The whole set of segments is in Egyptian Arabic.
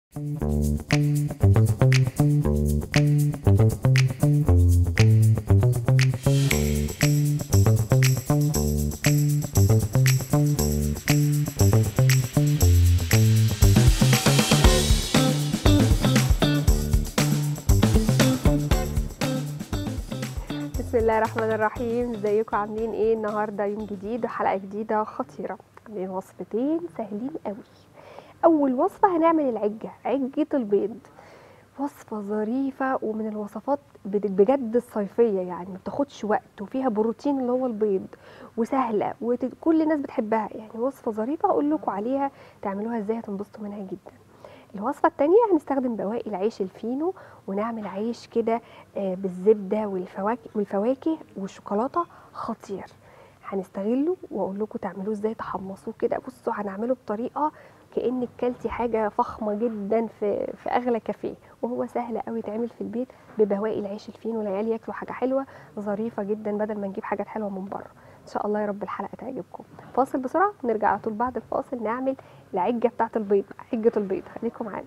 بسم الله الرحمن الرحيم ازيكم عاملين ايه النهارده يوم جديد وحلقه جديده خطيره عاملين وصفتين سهلين قوي اول وصفه هنعمل العجه عجه البيض وصفه ظريفه ومن الوصفات بد- بجد الصيفيه يعني ما بتاخدش وقت وفيها بروتين اللي هو البيض وسهله وكل الناس بتحبها يعني وصفه ظريفه اقول لكم عليها تعملوها ازاي هتنبسطوا منها جدا الوصفة التانية هنستخدم بواقي العيش الفينو ونعمل عيش كده آه، بالزبدة والفواكه والفواكه والشوكولاتة خطير هنستغله واقول لكم تعملوه ازاي تحمصوه كده بصوا هنعمله بطريقة كأنك كلتي حاجة فخمة جدا في في أغلى كافيه وهو سهل قوي يتعمل في البيت ببواقي العيش الفينو العيال ياكلوا حاجة حلوة ظريفة جدا بدل ما نجيب حاجات حلوة من بره ان شاء الله يا رب الحلقة تعجبكم فاصل بسرعة ونرجع على طول بعد الفاصل نعمل العجة بتاعت البيض عجة البيض خليكم معانا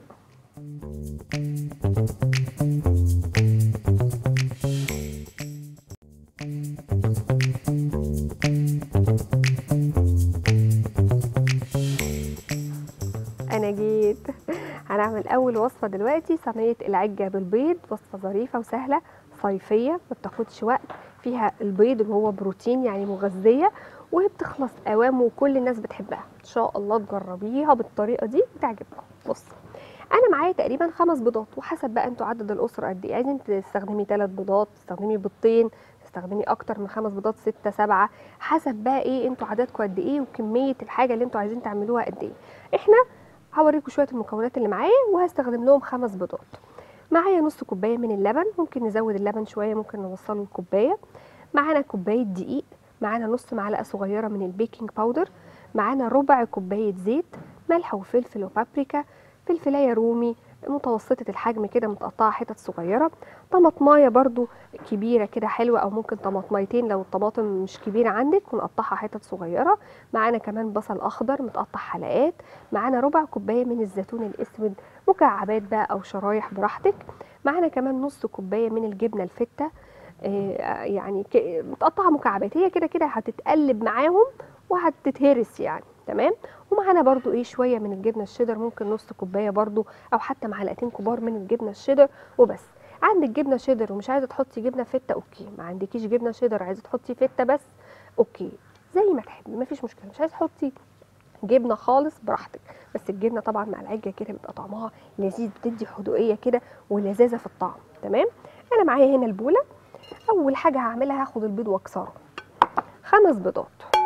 انا جيت هنعمل اول وصفه دلوقتي صينيه العجه بالبيض وصفه ظريفه وسهله صيفيه ما بتاخدش وقت فيها البيض اللي هو بروتين يعني مغذيه وهي بتخلص اوام وكل الناس بتحبها ان شاء الله تجربيها بالطريقه دي وتعجبكم بص انا معايا تقريبا خمس بيضات وحسب بقى انتوا عدد الاسره قد ايه عايزين تستخدمي ثلاث بيضات تستخدمي بيضتين تستخدمي اكتر من خمس بيضات ستة سبعة حسب بقى ايه انتوا عددكم قد ايه وكميه الحاجه اللي انتوا عايزين تعملوها قد ايه احنا هوريكم شويه المكونات اللي معايا وهستخدم لهم خمس بيضات معايا نص كوبايه من اللبن ممكن نزود اللبن شويه ممكن نوصله الكوبايه معانا كوبايه دقيق معانا نص معلقه صغيره من البيكنج باودر معانا ربع كوبايه زيت ملح وفلفل وبابريكا فلفلايه رومي متوسطة الحجم كده متقطعة حتت صغيرة طماطمايه برضو كبيرة كده حلوة أو ممكن طماطميتين لو الطماطم مش كبيرة عندك ونقطعها حتت صغيرة معانا كمان بصل أخضر متقطع حلقات معانا ربع كوباية من الزيتون الأسود مكعبات بقى أو شرايح براحتك معانا كمان نص كوباية من الجبنة الفتة آه، يعني ك- متقطعة مكعبات هي كده كده هتتقلب معاهم وهتتهرس يعني تمام ومعانا برضو ايه شويه من الجبنه الشيدر ممكن نص كوبايه برضو او حتى معلقتين كبار من الجبنه الشيدر وبس عندك جبنه شيدر ومش عايزه تحطي جبنه فته اوكي ما عندكيش جبنه شيدر عايزه تحطي فته بس اوكي زي ما تحبي مفيش مشكله مش عايزه تحطي جبنه خالص براحتك بس الجبنه طبعا مع العجه كده بيبقى طعمها لذيذ بتدي حدوقيه كده ولذاذه في الطعم تمام انا معايا هنا البوله اول حاجه هعملها هاخد البيض واكسره خمس بيضات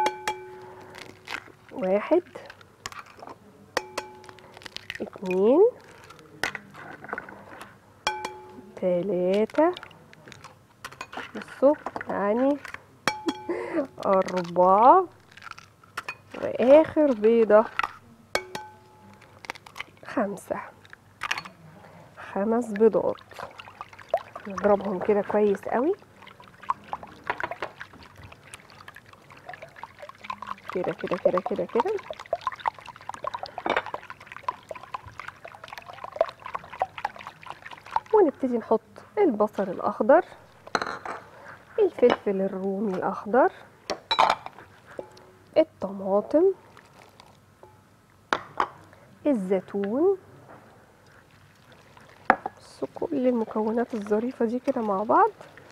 واحد اتنين تلاتة بصوا يعني أربعة وآخر بيضة خمسة خمس بيضات نضربهم كده كويس قوي كده كده كده كده كده ونبتدي نحط البصل الأخضر الفلفل الرومي الأخضر الطماطم الزيتون بصوا كل المكونات الظريفة دي كده مع بعض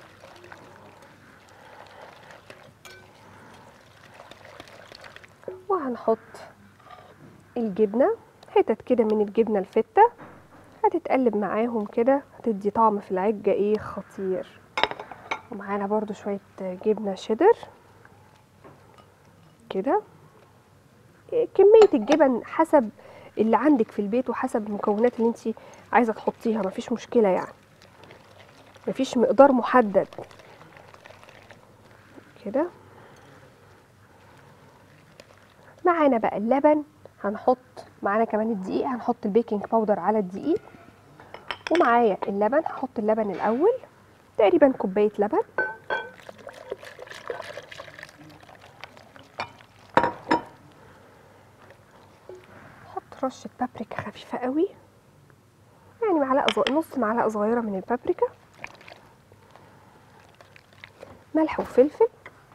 وهنحط الجبنة حتت كده من الجبنة الفتة هتتقلب معاهم كده هتدي طعم في العجة ايه خطير ومعانا برضو شوية جبنة شيدر كده إيه كمية الجبن حسب اللي عندك في البيت وحسب المكونات اللي انت عايزة تحطيها مفيش مشكلة يعني مفيش مقدار محدد كده معانا بقى اللبن هنحط معانا كمان الدقيق هنحط البيكنج باودر على الدقيق ومعايا اللبن هحط اللبن الاول تقريبا كوبايه لبن احط رشه بابريكا خفيفه قوي معلقه صغ... نص معلقه صغيره من البابريكا ملح وفلفل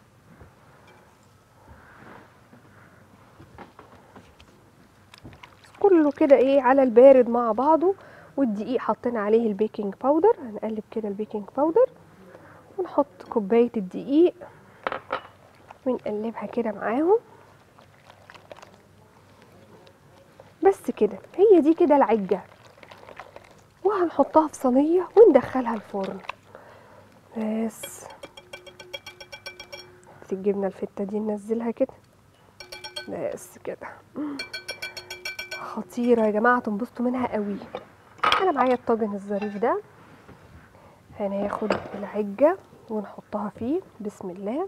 كله كده ايه على البارد مع بعضه والدقيق حطينا عليه البيكنج باودر هنقلب كده البيكنج باودر ونحط كوبايه الدقيق ونقلبها كده معاهم بس كده هي دي كده العجه وهنحطها في صينيه وندخلها الفرن بس الجبنه الفته دي ننزلها كده بس كده خطيره يا جماعه تنبسطوا منها قوي انا معايا الطاجن الظريف ده هناخد العجه ونحطها فيه بسم الله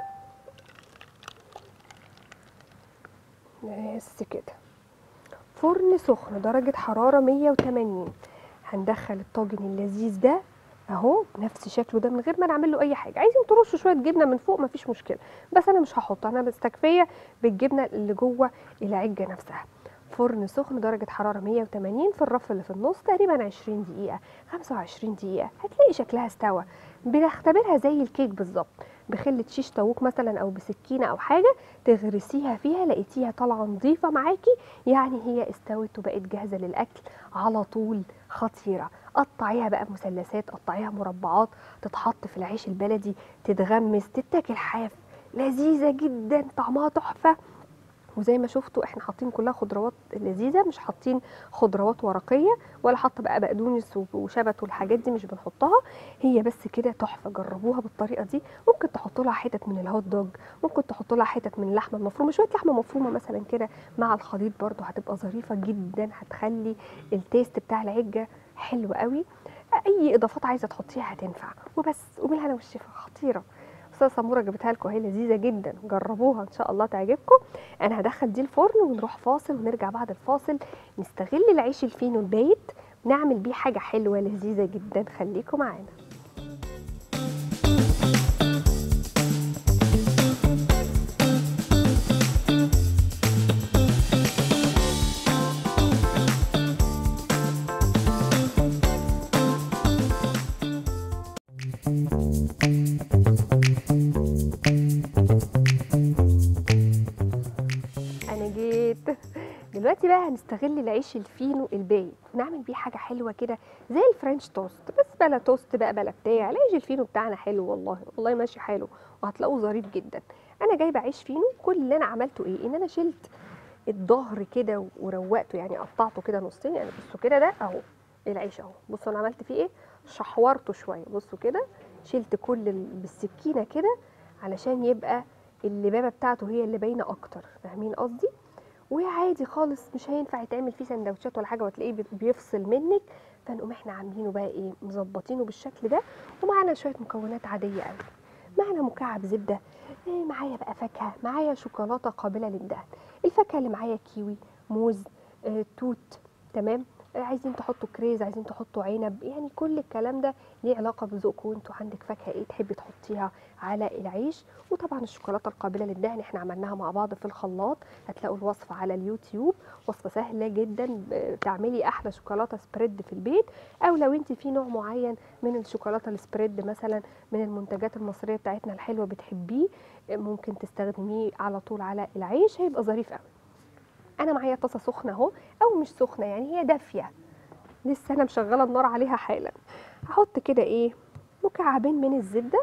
بس كده فرن سخن درجة حرارة 180 هندخل الطاجن اللذيذ ده اهو بنفس شكله ده من غير ما نعمل له اي حاجه عايزين ترشوا شويه جبنه من فوق مفيش مشكله بس انا مش هحط انا مستكفيه بالجبنه اللي جوه العجه نفسها فرن سخن درجة حرارة 180 في الرف اللي في النص تقريبا 20 دقيقة 25 دقيقة هتلاقي شكلها استوى بنختبرها زي الكيك بالظبط بخلة شيش طاووق مثلا او بسكينة او حاجة تغرسيها فيها لقيتيها طالعة نظيفة معاكي يعني هي استوت وبقت جاهزة للأكل على طول خطيرة قطعيها بقى مثلثات قطعيها مربعات تتحط في العيش البلدي تتغمس تتاكل حاف لذيذة جدا طعمها تحفة وزي ما شفتوا احنا حاطين كلها خضروات لذيذه مش حاطين خضروات ورقيه ولا حاطه بقى بقدونس وشبت والحاجات دي مش بنحطها هي بس كده تحفه جربوها بالطريقه دي ممكن تحطوا لها حتت من الهوت دوج ممكن تحطوا لها حتت من اللحمه المفرومه شويه لحمه مفرومه مثلا كده مع الخليط برده هتبقى ظريفه جدا هتخلي التيست بتاع العجه حلو قوي اي اضافات عايزه تحطيها هتنفع وبس وبالهنا والشفا خطيره استاذه سموره جابتها لكم اهي لذيذه جدا جربوها ان شاء الله تعجبكم انا هدخل دي الفرن ونروح فاصل ونرجع بعد الفاصل نستغل العيش الفينو البايت نعمل بيه حاجه حلوه لذيذه جدا خليكم معانا انا جيت دلوقتي بقى هنستغل العيش الفينو البايت ونعمل بيه حاجه حلوه كده زي الفرنش توست بس بلا توست بقى بلا بتاع العيش الفينو بتاعنا حلو والله والله ماشي حلو وهتلاقوه ظريف جدا انا جايبه عيش فينو كل اللي انا عملته ايه ان انا شلت الظهر كده وروقته يعني قطعته كده نصين يعني بصوا كده ده اهو العيش اهو بصوا انا عملت فيه ايه شحورته شويه بصوا كده شلت كل ال- بالسكينه كده علشان يبقى اللبابه بتاعته هي اللي باينه اكتر فاهمين قصدي وعادي خالص مش هينفع يتعمل فيه سندوتشات ولا حاجه وتلاقيه بي- بيفصل منك فنقوم احنا عاملينه بقى ايه مظبطينه بالشكل ده ومعانا شويه مكونات عاديه قوي معانا مكعب زبده إيه معايا بقى فاكهه معايا شوكولاته قابله للدهن الفاكهه اللي معايا كيوي موز آه، توت تمام آه، عايزين تحطوا كريز عايزين تحطوا عنب يعني كل الكلام ده ليه علاقه بذوقكم انتوا عندك فاكهه ايه تحبي تحطيها على العيش وطبعا الشوكولاته القابله للدهن احنا عملناها مع بعض في الخلاط هتلاقوا الوصفه على اليوتيوب وصفه سهله جدا ب- تعملي احلى شوكولاته سبريد في البيت او لو انت في نوع معين من الشوكولاته السبريد مثلا من المنتجات المصريه بتاعتنا الحلوه بتحبيه ممكن تستخدميه على طول على العيش هيبقى ظريف قوي انا معايا طاسه سخنه اهو او مش سخنه يعني هي دافيه لسه انا مشغله النار عليها حالا هحط كده ايه مكعبين من الزبده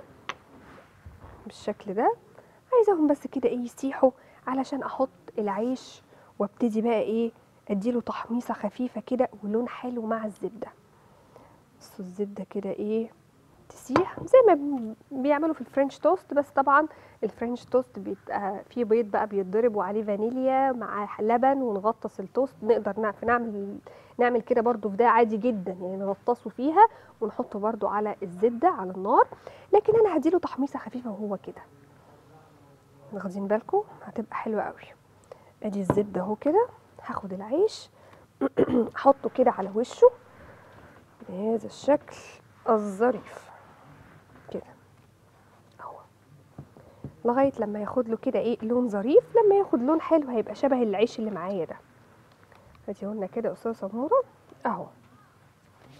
بالشكل ده عايزاهم بس كده ايه يسيحوا علشان احط العيش وابتدي بقى ايه اديله تحميصه خفيفه كده ولون حلو مع الزبده بصوا الزبده كده ايه تسيح زي ما بن- بيعملوا في الفرنش توست بس طبعا الفرنش توست بيبقى فيه بيض بقى بيتضرب وعليه فانيليا مع لبن ونغطس التوست نقدر نع- نعمل نعمل كده برضو في ده عادي جدا يعني نغطسه فيها ونحطه برضو على الزبده على النار لكن انا هديله تحميصه خفيفه وهو كده واخدين بالكم هتبقى حلوه قوي ادي الزبده اهو كده هاخد العيش احطه كده على وشه بهذا الشكل الظريف كده اهو لغايه لما ياخد له كده ايه لون ظريف لما ياخد لون حلو هيبقى شبه العيش اللي معايا ده ادي قلنا كده يا استاذه سموره اهو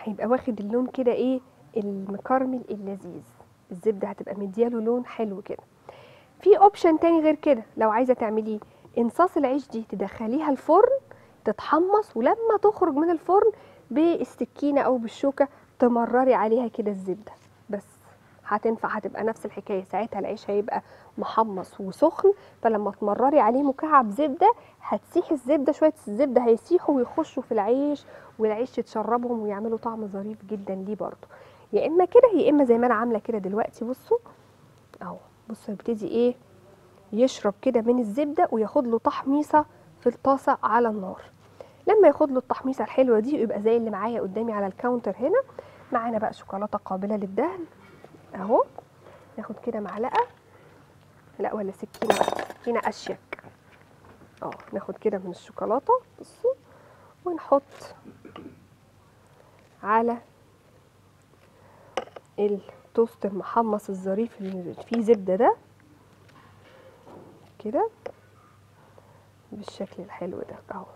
هيبقى واخد اللون كده ايه المكرمل اللذيذ الزبده هتبقى مدياله لون حلو كده في اوبشن تاني غير كده لو عايزه تعمليه انصاص العيش دي تدخليها الفرن تتحمص ولما تخرج من الفرن بالسكينه او بالشوكه تمرري عليها كده الزبده بس هتنفع هتبقى نفس الحكايه ساعتها العيش هيبقى محمص وسخن فلما تمرري عليه مكعب زبده هتسيح الزبده شويه الزبده هيسيحوا ويخشوا في العيش والعيش يتشربهم ويعملوا طعم ظريف جدا ليه برضه يا اما كده يا اما زي ما انا عامله كده دلوقتي بصوا اهو بصوا يبتدي ايه يشرب كده من الزبده وياخد له تحميصه في الطاسه على النار لما ياخد له التحميصه الحلوه دي يبقى زي اللي معايا قدامي على الكاونتر هنا معانا بقى شوكولاته قابله للدهن اهو ناخد كده معلقه لا ولا سكينه بقى سكينه اشيك اه ناخد كده من الشوكولاته بصوا ونحط على التوست المحمص الظريف اللي فيه زبده ده كده بالشكل الحلو ده اهو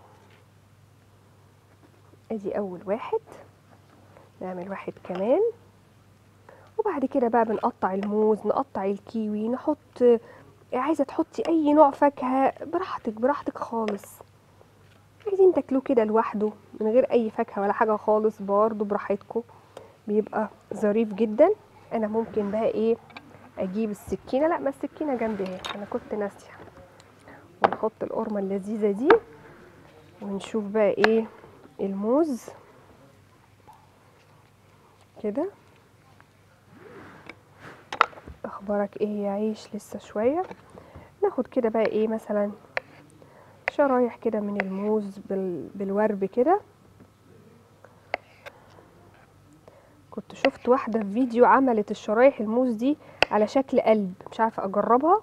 ادي اول واحد نعمل واحد كمان وبعد كده بقى بنقطع الموز نقطع الكيوي نحط عايزه تحطي اي نوع فاكهه براحتك براحتك خالص عايزين تاكلوه كده لوحده من غير اي فاكهه ولا حاجه خالص برضه براحتكم بيبقى ظريف جدا انا ممكن بقى ايه اجيب السكينه لا ما السكينه جنبي اهي انا كنت ناسيه ونحط القرمه اللذيذه دي ونشوف بقى ايه الموز كده اخبارك ايه يا عيش لسه شويه ناخد كده بقى ايه مثلا شرايح كده من الموز بال... بالورب كده كنت شفت واحده في فيديو عملت الشرايح الموز دي على شكل قلب مش عارفه اجربها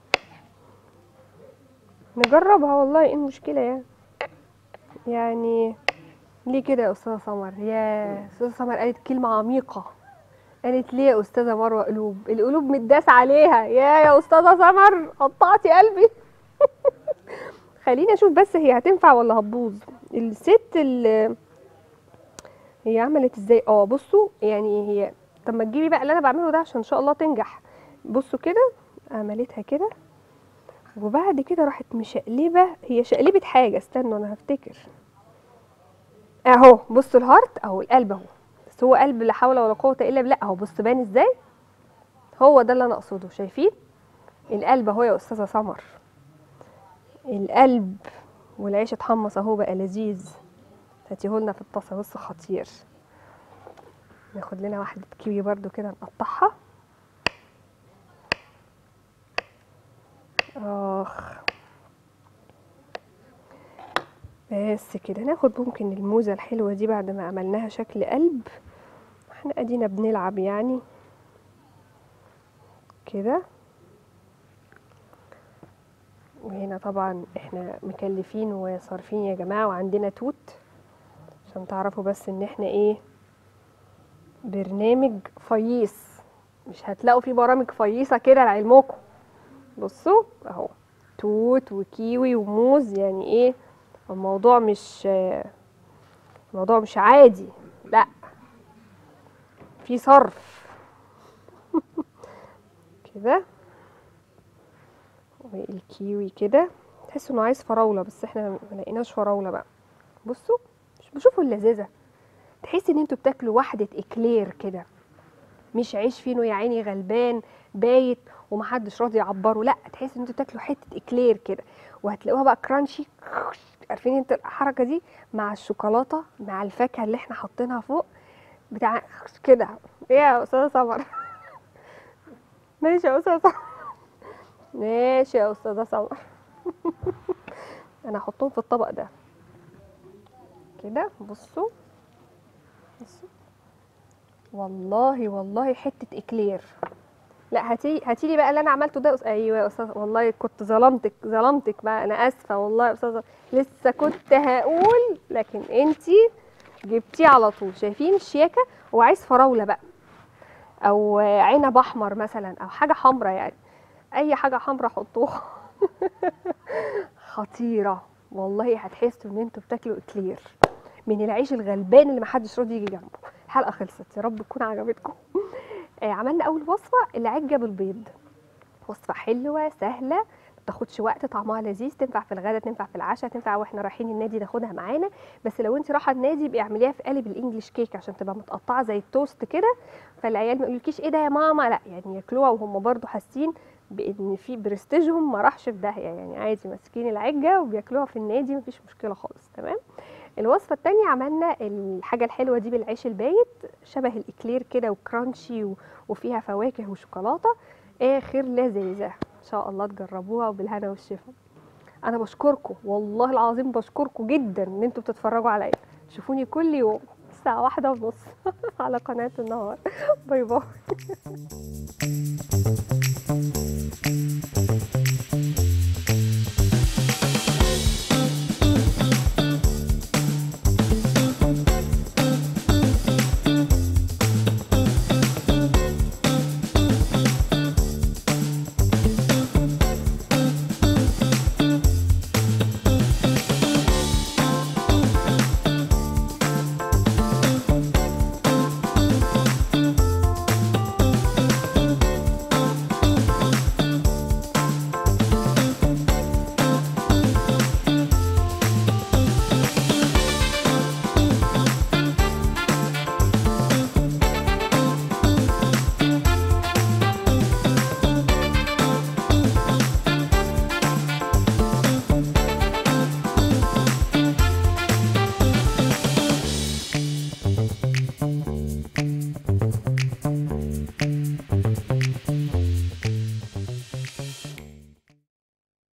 نجربها والله ايه المشكله يعني يعني ليه كده يا استاذه سمر يا استاذه سمر قالت كلمه عميقه قالت ليه يا استاذه مروه قلوب القلوب متداس عليها يا يا استاذه سمر قطعتي قلبي خليني اشوف بس هي هتنفع ولا هتبوظ الست اللي هي عملت ازاي اه بصوا يعني هي طب ما تجيبي بقى اللي انا بعمله ده عشان ان شاء الله تنجح بصوا كده عملتها كده وبعد كده راحت مشقلبه هي شقلبت حاجه استنوا انا هفتكر اهو بصوا الهارت اهو القلب اهو بس هو قلب لا حول ولا قوه الا بالله اهو بص بان ازاي هو ده اللي انا اقصده شايفين القلب اهو يا استاذه سمر القلب والعيش اتحمص اهو بقى لذيذ هاتيهولنا في الطاسه بص خطير ناخد لنا واحده كيوي برده كده نقطعها اخ بس كده ناخد ممكن الموزه الحلوه دي بعد ما عملناها شكل قلب احنا ادينا بنلعب يعني كده وهنا طبعا احنا مكلفين وصارفين يا جماعه وعندنا توت عشان تعرفوا بس ان احنا ايه برنامج فييص مش هتلاقوا فيه برامج فييصه كده لعلمكم بصوا اهو توت وكيوي وموز يعني ايه الموضوع مش الموضوع مش عادي لا في صرف كده والكيوي كده تحس انه عايز فراوله بس احنا ما لقيناش فراوله بقى بصوا بشوفوا اللذاذه تحس ان انتوا بتاكلوا واحده اكلير كده مش عيش فينو يا عيني غلبان بايت ومحدش راضي يعبره لا تحس ان انتوا بتاكلوا حته اكلير كده وهتلاقوها بقى كرانشي عارفين انت الحركه دي مع الشوكولاته مع الفاكهه اللي احنا حاطينها فوق بتاع كده ايه يا استاذه سمر ماشي يا استاذه سمر ماشي يا استاذه سمر انا هحطهم في الطبق ده كده بصوا بصوا والله والله حته اكلير لا هاتي هاتي لي بقى اللي انا عملته ده ايوه يا استاذ والله كنت ظلمتك ظلمتك بقى انا اسفه والله يا استاذه لسه كنت هقول لكن انتي جبتيه على طول شايفين الشياكه وعايز فراوله بقى او عنب احمر مثلا او حاجه حمراء يعني اي حاجه حمراء حطوها خطيره والله هتحسوا ان انتوا بتاكلوا اكلير من العيش الغلبان اللي محدش راضي يجي جنبه الحلقه خلصت يا رب تكون عجبتكم آه، عملنا اول وصفه العجه بالبيض وصفه حلوه سهله ما تاخدش وقت طعمها لذيذ تنفع في الغداء تنفع في العشاء تنفع واحنا رايحين النادي ناخدها معانا بس لو انت رايحه النادي يبقى اعمليها في قالب الانجليش كيك عشان تبقى متقطعه زي التوست كده فالعيال ما يقولكيش ايه ده يا ماما لا يعني ياكلوها وهم برضو حاسين بان في برستيجهم ما راحش في داهيه يعني عادي ماسكين العجه وبياكلوها في النادي مفيش مشكله خالص تمام الوصفه التانية عملنا الحاجه الحلوه دي بالعيش البايت شبه الاكلير كده وكرانشي و- وفيها فواكه وشوكولاته اخر لذيذه ان شاء الله تجربوها وبالهنا والشفا انا بشكركم والله العظيم بشكركم جدا ان انتوا بتتفرجوا عليا شوفوني كل يوم الساعه واحدة ونص على قناه النهار باي باي